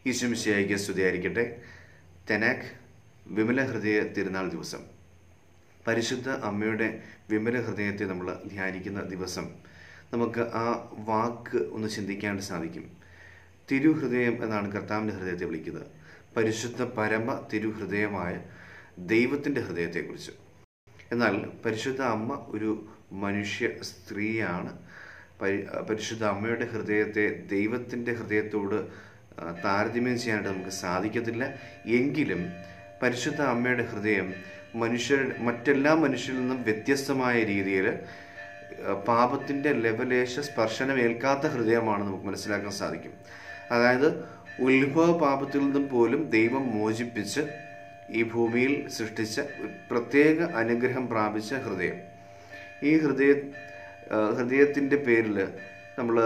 ഈശ്വമിശിയായിക്ക് സ്തുതിയായിരിക്കട്ടെ തെനാക് വിമല ഹൃദയ തിരുനാൾ ദിവസം പരിശുദ്ധ അമ്മയുടെ വിമല ഹൃദയത്തെ നമ്മൾ ധ്യാനിക്കുന്ന ദിവസം നമുക്ക് ആ വാക്ക് ഒന്ന് ചിന്തിക്കാൻ സാധിക്കും തിരുഹൃദയം എന്നാണ് കർത്താവിൻ്റെ ഹൃദയത്തെ വിളിക്കുന്നത് പരിശുദ്ധ പരമ തിരുഹൃദയമായ ദൈവത്തിൻ്റെ ഹൃദയത്തെക്കുറിച്ച് എന്നാൽ പരിശുദ്ധ അമ്മ ഒരു മനുഷ്യ സ്ത്രീയാണ് പരി പരിശുദ്ധ അമ്മയുടെ ഹൃദയത്തെ ദൈവത്തിൻ്റെ ഹൃദയത്തോട് ആ, താരതമ്യം ചെയ്യാനായിട്ട് നമുക്ക് സാധിക്കത്തില്ല എങ്കിലും പരിശുദ്ധ അമ്മയുടെ ഹൃദയം മനുഷ്യർ മറ്റെല്ലാ മനുഷ്യരിൽ നിന്നും വ്യത്യസ്തമായ രീതിയിൽ പാപത്തിൻ്റെ ലെവലേശ സ്പർശനമേൽക്കാത്ത ഹൃദയമാണ് നമുക്ക് മനസ്സിലാക്കാൻ സാധിക്കും അതായത് ഉത്ഭവ പാപത്തിൽ നിന്നും പോലും ദൈവം മോചിപ്പിച്ച് ഈ ഭൂമിയിൽ സൃഷ്ടിച്ച ഒരു പ്രത്യേക അനുഗ്രഹം പ്രാപിച്ച ഹൃദയം ഈ ഹൃദയ ആ, ഹൃദയത്തിൻ്റെ പേരിൽ നമ്മൾ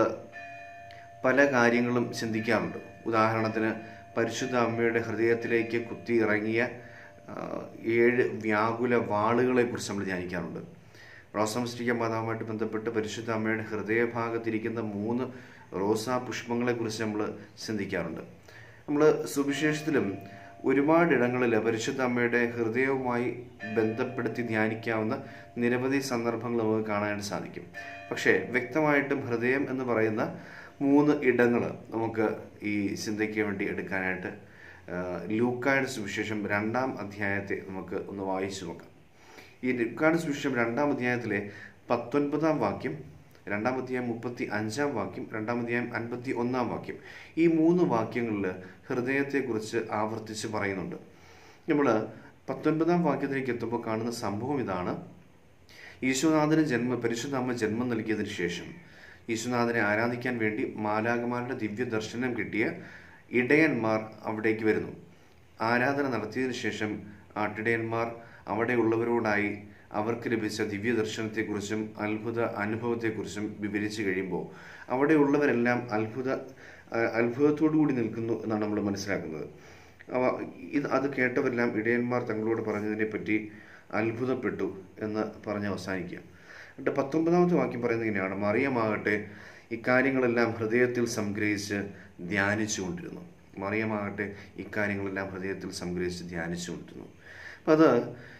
പല കാര്യങ്ങളും ചിന്തിക്കാറുണ്ട് ഉദാഹരണത്തിന് പരിശുദ്ധ അമ്മയുടെ ഹൃദയത്തിലേക്ക് കുത്തി ഇറങ്ങിയ ആ, ഏഴ് വ്യാകുല വാളുകളെ കുറിച്ച് നമ്മൾ ധ്യാനിക്കാറുണ്ട് റോസംസ്റ്റിക്ക മാതാവുമായിട്ട് ബന്ധപ്പെട്ട് പരിശുദ്ധ അമ്മയുടെ ഹൃദയഭാഗത്തിരിക്കുന്ന മൂന്ന് റോസാ പുഷ്പങ്ങളെ കുറിച്ച് നമ്മൾ ചിന്തിക്കാറുണ്ട് നമ്മൾ സുവിശേഷത്തിലും ഒരുപാട് ഇടങ്ങളിൽ പരിശുദ്ധ അമ്മയുടെ ഹൃദയവുമായി ബന്ധപ്പെടുത്തി ധ്യാനിക്കാവുന്ന നിരവധി സന്ദർഭങ്ങൾ നമുക്ക് കാണാനായിട്ട് സാധിക്കും പക്ഷേ വ്യക്തമായിട്ടും ഹൃദയം എന്ന് പറയുന്ന മൂന്ന് ഇടങ്ങൾ നമുക്ക് ഈ ചിന്തയ്ക്ക് വേണ്ടി എടുക്കാനായിട്ട് ആ, ലൂക്കായുടെ സുവിശേഷം രണ്ടാം അധ്യായത്തെ നമുക്ക് ഒന്ന് വായിച്ചു നോക്കാം ഈ ലൂക്കായുടെ സുവിശേഷം രണ്ടാം അധ്യായത്തിലെ പത്തൊൻപതാം വാക്യം രണ്ടാം അധ്യായം മുപ്പത്തി അഞ്ചാം വാക്യം രണ്ടാം അധ്യായം അൻപത്തി ഒന്നാം വാക്യം ഈ മൂന്ന് വാക്യങ്ങളിൽ ഹൃദയത്തെക്കുറിച്ച് ആവർത്തിച്ച് പറയുന്നുണ്ട് നമ്മൾ പത്തൊൻപതാം വാക്യത്തിലേക്ക് എത്തുമ്പോൾ കാണുന്ന സംഭവം ഇതാണ് ഈശോനാഥന് ജന്മ പരിശുദ്ധ അമ്മ ജന്മം നൽകിയതിന് ശേഷം ഈശോനാഥനെ ആരാധിക്കാൻ വേണ്ടി മാലാകമാരുടെ ദിവ്യ ദർശനം കിട്ടിയ ഇടയന്മാർ അവിടേക്ക് വരുന്നു ആരാധന നടത്തിയതിനു ശേഷം ആട്ടിടയന്മാർ അവിടെയുള്ളവരോടായി അവർക്ക് ലഭിച്ച ദിവ്യ ദർശനത്തെക്കുറിച്ചും അത്ഭുത അനുഭവത്തെക്കുറിച്ചും വിവരിച്ചു കഴിയുമ്പോൾ അവിടെയുള്ളവരെല്ലാം അത്ഭുത അഹ് അത്ഭുതത്തോടു കൂടി നിൽക്കുന്നു എന്നാണ് നമ്മൾ മനസ്സിലാക്കുന്നത് അവ ഇത് അത് കേട്ടവരെല്ലാം ഇടയന്മാർ തങ്ങളോട് പറഞ്ഞതിനെ പറ്റി അത്ഭുതപ്പെട്ടു എന്ന് പറഞ്ഞ് അവസാനിക്കുക എന്നിട്ട് പത്തൊമ്പതാമത്തെ വാക്യം പറയുന്നത് ഇങ്ങനെയാണ് മറിയമാകട്ടെ ഇക്കാര്യങ്ങളെല്ലാം ഹൃദയത്തിൽ സംഗ്രഹിച്ച് ധ്യാനിച്ചുകൊണ്ടിരുന്നു മറിയമാകട്ടെ ഇക്കാര്യങ്ങളെല്ലാം ഹൃദയത്തിൽ സംഗ്രഹിച്ച് ധ്യാനിച്ചുകൊണ്ടിരുന്നു അപ്പം അത്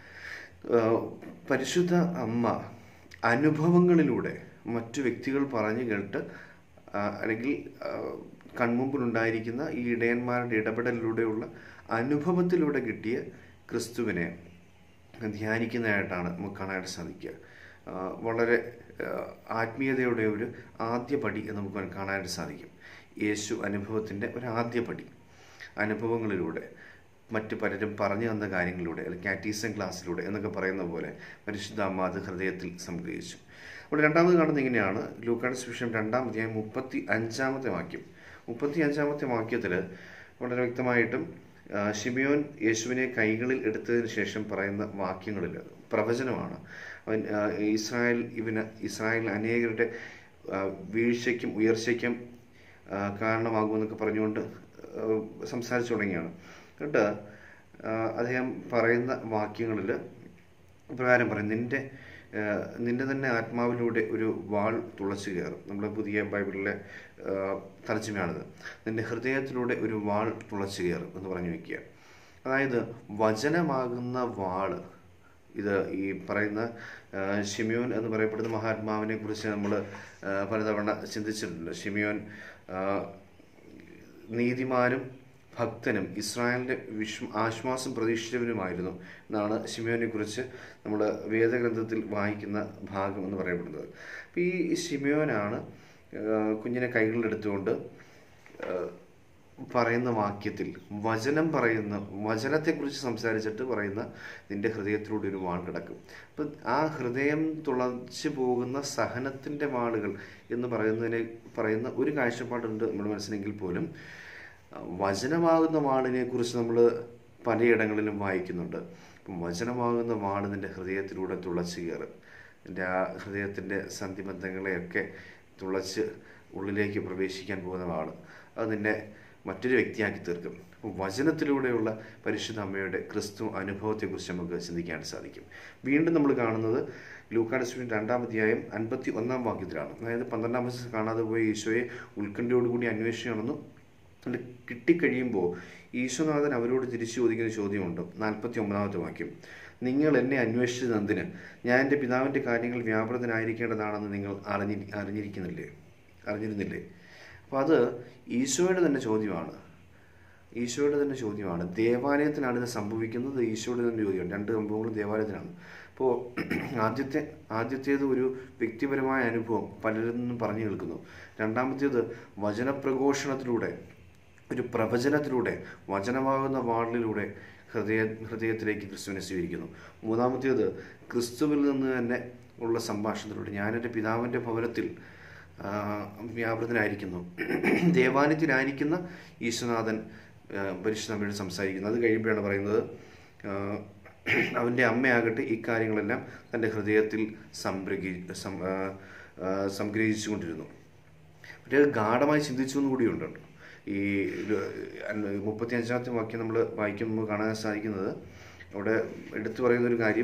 ആ, പരിശുദ്ധ അമ്മ അനുഭവങ്ങളിലൂടെ മറ്റു വ്യക്തികൾ പറഞ്ഞു കേട്ട് ആ, അല്ലെങ്കിൽ ആ, കൺമുമ്പിലുണ്ടായിരിക്കുന്ന ഈ ഇടയന്മാരുടെ ഇടപെടലിലൂടെയുള്ള അനുഭവത്തിലൂടെ കിട്ടിയ ക്രിസ്തുവിനെ ധ്യാനിക്കുന്നതായിട്ടാണ് നമുക്ക് കാണാനായിട്ട് സാധിക്കുക ആ, വളരെ ആ, ആത്മീയതയുടെ ഒരു ആദ്യ പടി എന്ന് നമുക്ക് കാണാനായിട്ട് സാധിക്കും യേശു അനുഭവത്തിൻ്റെ ഒരു ആദ്യ പടി അനുഭവങ്ങളിലൂടെ മറ്റു പലരും പറഞ്ഞു തന്ന കാര്യങ്ങളിലൂടെ അല്ലെങ്കിൽ കാറ്റീസം ക്ലാസ്സിലൂടെ എന്നൊക്കെ പറയുന്ന പോലെ പരിശുദ്ധ അമ്മ അത് ഹൃദയത്തിൽ സംഗ്രഹിച്ചു അവിടെ രണ്ടാമത് കാണുന്നത് ഇങ്ങനെയാണ് ലൂക്കാട് സുവിശേഷം രണ്ടാം അധ്യായം മുപ്പത്തി അഞ്ചാമത്തെ വാക്യം മുപ്പത്തി അഞ്ചാമത്തെ വാക്യത്തിൽ വളരെ വ്യക്തമായിട്ടും ആ, ശിമിയോൻ യേശുവിനെ കൈകളിൽ എടുത്തതിന് ശേഷം പറയുന്ന വാക്യങ്ങളിൽ പ്രവചനമാണ് അവൻ ആ, ഇസ്രായേൽ ഇവന് ഇസ്രായേൽ അനേകരുടെ ആ, വീഴ്ചയ്ക്കും ഉയർച്ചയ്ക്കും ആ, കാരണമാകുമെന്നൊക്കെ പറഞ്ഞുകൊണ്ട് ആ, സംസാരിച്ചു തുടങ്ങിയാണ് എന്നിട്ട് ആ, അദ്ദേഹം പറയുന്ന വാക്യങ്ങളിൽ പ്രകാരം പറയും നിന്റെ ആ, നിന്റെ തന്നെ ആത്മാവിലൂടെ ഒരു വാൾ തുളച്ചു കയറും നമ്മുടെ പുതിയ ബൈബിളിലെ ആ, തർജ്ജമയാണിത് നിന്റെ ഹൃദയത്തിലൂടെ ഒരു വാൾ തുളച്ചു കയറും എന്ന് പറഞ്ഞു വെക്കുക അതായത് വചനമാകുന്ന വാള് ഇത് ഈ പറയുന്ന ആ, ഷിമിയോൻ എന്ന് പറയപ്പെടുന്ന മഹാത്മാവിനെ കുറിച്ച് നമ്മൾ പലതവണ ചിന്തിച്ചിട്ടുണ്ട് ഷിമിയോൻ ആ, നീതിമാനും ഭക്തനും ഇസ്രായേലിൻ്റെ വിശ്വ ആശ്വാസം പ്രതീക്ഷിച്ചവനുമായിരുന്നു എന്നാണ് ഷിമിയോനെ കുറിച്ച് നമ്മൾ വേദഗ്രന്ഥത്തിൽ വായിക്കുന്ന ഭാഗം എന്ന് പറയപ്പെടുന്നത് അപ്പോൾ ഈ ഷിമിയോനാണ് ആ, കുഞ്ഞിനെ കൈകളിലെടുത്തുകൊണ്ട് ആ, പറയുന്ന വാക്യത്തിൽ വചനം പറയുന്ന വചനത്തെക്കുറിച്ച് സംസാരിച്ചിട്ട് പറയുന്ന നിന്റെ ഹൃദയത്തിലൂടെ ഒരു വാൾ കിടക്കും അപ്പം ആ ഹൃദയം തുളച്ചു പോകുന്ന സഹനത്തിൻ്റെ വാളുകൾ എന്ന് പറയുന്നതിനെ പറയുന്ന ഒരു കാഴ്ചപ്പാടുണ്ട് നമ്മുടെ മനസ്സിലെങ്കിൽ പോലും വചനമാകുന്ന വാളിനെ കുറിച്ച് നമ്മൾ പലയിടങ്ങളിലും വായിക്കുന്നുണ്ട് അപ്പം വചനമാകുന്ന വാൾ നിൻ്റെ ഹൃദയത്തിലൂടെ തുളച്ചു കയറും നിൻ്റെ ആ ഹൃദയത്തിൻ്റെ സന്ധിബന്ധങ്ങളെയൊക്കെ തുളച്ച് ഉള്ളിലേക്ക് പ്രവേശിക്കാൻ പോകുന്ന വാള് അത് നിന്നെ മറ്റൊരു വ്യക്തിയാക്കി തീർക്കും അപ്പം വചനത്തിലൂടെയുള്ള പരിശുദ്ധ അമ്മയുടെ ക്രിസ്തു അനുഭവത്തെക്കുറിച്ച് നമുക്ക് ചിന്തിക്കാൻ സാധിക്കും വീണ്ടും നമ്മൾ കാണുന്നത് ലൂക്കാട് സുവിൻ രണ്ടാം അധ്യായം അൻപത്തി ഒന്നാം വാക്യത്തിലാണ് അതായത് പന്ത്രണ്ടാം വയസ്സിൽ കാണാതെ പോയ ഈശോയെ ഉത്കണ്ഠയോടുകൂടി അന്വേഷിച്ചു നടന്നു അത് കിട്ടിക്കഴിയുമ്പോൾ ഈശ്വനാഥൻ അവരോട് തിരിച്ചു ചോദിക്കുന്ന ചോദ്യമുണ്ട് നാൽപ്പത്തി ഒമ്പതാമത്തെ വാക്യം നിങ്ങൾ എന്നെ അന്വേഷിച്ചത് എന്തിന് ഞാൻ എൻ്റെ പിതാവിൻ്റെ കാര്യങ്ങൾ വ്യാപൃതനായിരിക്കേണ്ടതാണെന്ന് നിങ്ങൾ അറിഞ്ഞി അറിഞ്ഞിരിക്കുന്നില്ലേ അറിഞ്ഞിരുന്നില്ലേ അപ്പോൾ അത് ഈശോയുടെ തന്നെ ചോദ്യമാണ് ഈശോയുടെ തന്നെ ചോദ്യമാണ് ദേവാലയത്തിലാണ് ഇത് സംഭവിക്കുന്നത് ഈശോയുടെ തന്നെ ചോദ്യമാണ് രണ്ട് സംഭവങ്ങളും ദേവാലയത്തിലാണ് അപ്പോൾ ആദ്യത്തെ ആദ്യത്തേത് ഒരു വ്യക്തിപരമായ അനുഭവം പലരിൽ നിന്നും പറഞ്ഞു കേൾക്കുന്നു രണ്ടാമത്തേത് വചനപ്രഘോഷണത്തിലൂടെ ഒരു പ്രവചനത്തിലൂടെ വചനമാകുന്ന വാളിലൂടെ ഹൃദയ ഹൃദയത്തിലേക്ക് ക്രിസ്തുവിനെ സ്വീകരിക്കുന്നു മൂന്നാമത്തേത് ക്രിസ്തുവിൽ നിന്ന് തന്നെ ഉള്ള സംഭാഷണത്തിലൂടെ ഞാനെൻ്റെ പിതാവിൻ്റെ ഭവനത്തിൽ ആ, വ്യാപൃതനായിരിക്കുന്നു ദേവാലയത്തിലായിരിക്കുന്ന ഈശ്വനാഥൻ പരിശുദ്ധമ്മയോട് സംസാരിക്കുന്നു അത് കഴിയുമ്പോഴാണ് പറയുന്നത് ആ, അവൻ്റെ അമ്മയാകട്ടെ ഇക്കാര്യങ്ങളെല്ലാം തൻ്റെ ഹൃദയത്തിൽ സംഗ്രഹി സം ആ, ആ, സംഗ്രഹിച്ചുകൊണ്ടിരുന്നു ഒരു ഗാഠമായി ചിന്തിച്ചു എന്ന് കൂടിയുണ്ട് ഈ മുപ്പത്തി അഞ്ചാമത്തെ വാക്യം നമ്മൾ വായിക്കുമ്പോൾ കാണാൻ സാധിക്കുന്നത് അവിടെ എടുത്തു പറയുന്ന ഒരു കാര്യം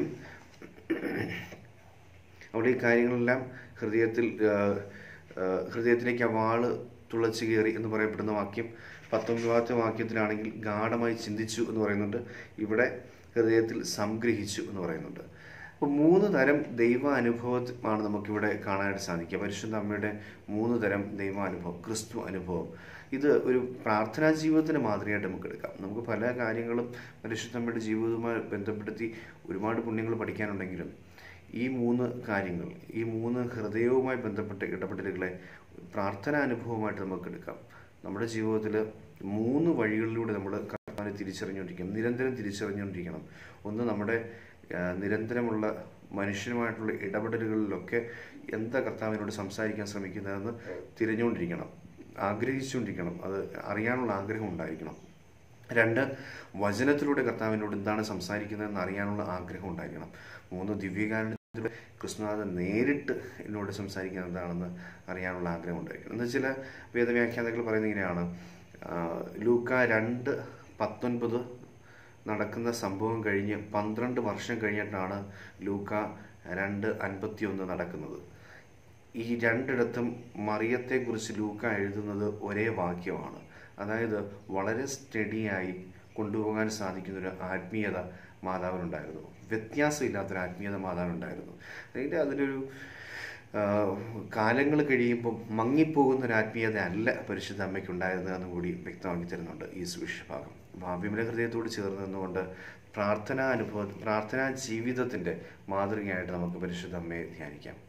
അവിടെ ഈ കാര്യങ്ങളെല്ലാം ഹൃദയത്തിൽ ആ, ആ, ഹൃദയത്തിലേക്ക് ആ വാള് തുളച്ചു കയറി എന്ന് പറയപ്പെടുന്ന വാക്യം പത്തൊമ്പതാമത്തെ വാക്യത്തിലാണെങ്കിൽ ഗാഠമായി ചിന്തിച്ചു എന്ന് പറയുന്നുണ്ട് ഇവിടെ ഹൃദയത്തിൽ സംഗ്രഹിച്ചു എന്ന് പറയുന്നുണ്ട് അപ്പോൾ മൂന്ന് തരം ദൈവാനുഭവമാണ് നമുക്കിവിടെ കാണാനായിട്ട് സാധിക്കുക പരിശുദ്ധ അമ്മയുടെ മൂന്ന് തരം ദൈവാനുഭവം ക്രിസ്തു അനുഭവം ഇത് ഒരു പ്രാർത്ഥനാ ജീവിതത്തിന് മാതൃകയായിട്ട് നമുക്ക് എടുക്കാം നമുക്ക് പല കാര്യങ്ങളും പരിശുദ്ധ അമ്മയുടെ ജീവിതവുമായി ബന്ധപ്പെടുത്തി ഒരുപാട് പുണ്യങ്ങൾ പഠിക്കാനുണ്ടെങ്കിലും ഈ മൂന്ന് കാര്യങ്ങൾ ഈ മൂന്ന് ഹൃദയവുമായി ബന്ധപ്പെട്ട ഇടപെടലുകളെ പ്രാർത്ഥനാ അനുഭവമായിട്ട് നമുക്ക് എടുക്കാം നമ്മുടെ ജീവിതത്തിൽ മൂന്ന് വഴികളിലൂടെ നമ്മൾ കർത്താവിനെ തിരിച്ചറിഞ്ഞുകൊണ്ടിരിക്കണം നിരന്തരം തിരിച്ചറിഞ്ഞുകൊണ്ടിരിക്കണം ഒന്ന് നമ്മുടെ ആ, നിരന്തരമുള്ള മനുഷ്യനുമായിട്ടുള്ള ഇടപെടലുകളിലൊക്കെ എന്താ കർത്താവിനോട് സംസാരിക്കാൻ ശ്രമിക്കുന്നതെന്ന് തിരഞ്ഞുകൊണ്ടിരിക്കണം ആഗ്രഹിച്ചുകൊണ്ടിരിക്കണം അത് അറിയാനുള്ള ആഗ്രഹം ഉണ്ടായിരിക്കണം രണ്ട് വചനത്തിലൂടെ കർത്താവിനോട് എന്താണ് സംസാരിക്കുന്നതെന്ന് അറിയാനുള്ള ആഗ്രഹം ഉണ്ടായിരിക്കണം മൂന്ന് ദിവ്യകാരണത്തിലൂടെ കൃഷ്ണനാഥൻ നേരിട്ട് എന്നോട് സംസാരിക്കുന്നത് എന്താണെന്ന് അറിയാനുള്ള ആഗ്രഹം ഉണ്ടായിരിക്കണം എന്ന് ചില വേദവ്യാഖ്യാതാക്കൾ പറയുന്നത് ഇങ്ങനെയാണ് ആ, ലൂക്ക രണ്ട് പത്തൊൻപത് നടക്കുന്ന സംഭവം കഴിഞ്ഞ് പന്ത്രണ്ട് വർഷം കഴിഞ്ഞിട്ടാണ് ലൂക്ക രണ്ട് അൻപത്തി ഒന്ന് നടക്കുന്നത് ഈ രണ്ടിടത്തും മറിയത്തെക്കുറിച്ച് ലൂക്ക എഴുതുന്നത് ഒരേ വാക്യമാണ് അതായത് വളരെ സ്റ്റഡിയായി കൊണ്ടുപോകാൻ സാധിക്കുന്ന ഒരു ആത്മീയത മാതാവിനുണ്ടായിരുന്നു വ്യത്യാസമില്ലാത്തൊരു ആത്മീയത മാതാവിനുണ്ടായിരുന്നു അതിൻ്റെ അതിലൊരു കാലങ്ങൾ കഴിയുമ്പം മങ്ങിപ്പോകുന്ന ഒരു ആത്മീയത അല്ല പരിശുദ്ധ അമ്മയ്ക്ക് ഉണ്ടായിരുന്നതെന്ന് കൂടി വ്യക്തമാക്കി തരുന്നുണ്ട് ഈ സുവിശേഷഭാഗം ഭാവ്യമല ഹൃദയത്തോട് ചേർന്ന് നിന്നുകൊണ്ട് പ്രാർത്ഥനാ അനുഭവ പ്രാർത്ഥനാ ജീവിതത്തിൻ്റെ മാതൃകയായിട്ട് നമുക്ക് പരിശുദ്ധ അമ്മയെ ധ്യാനിക്കാം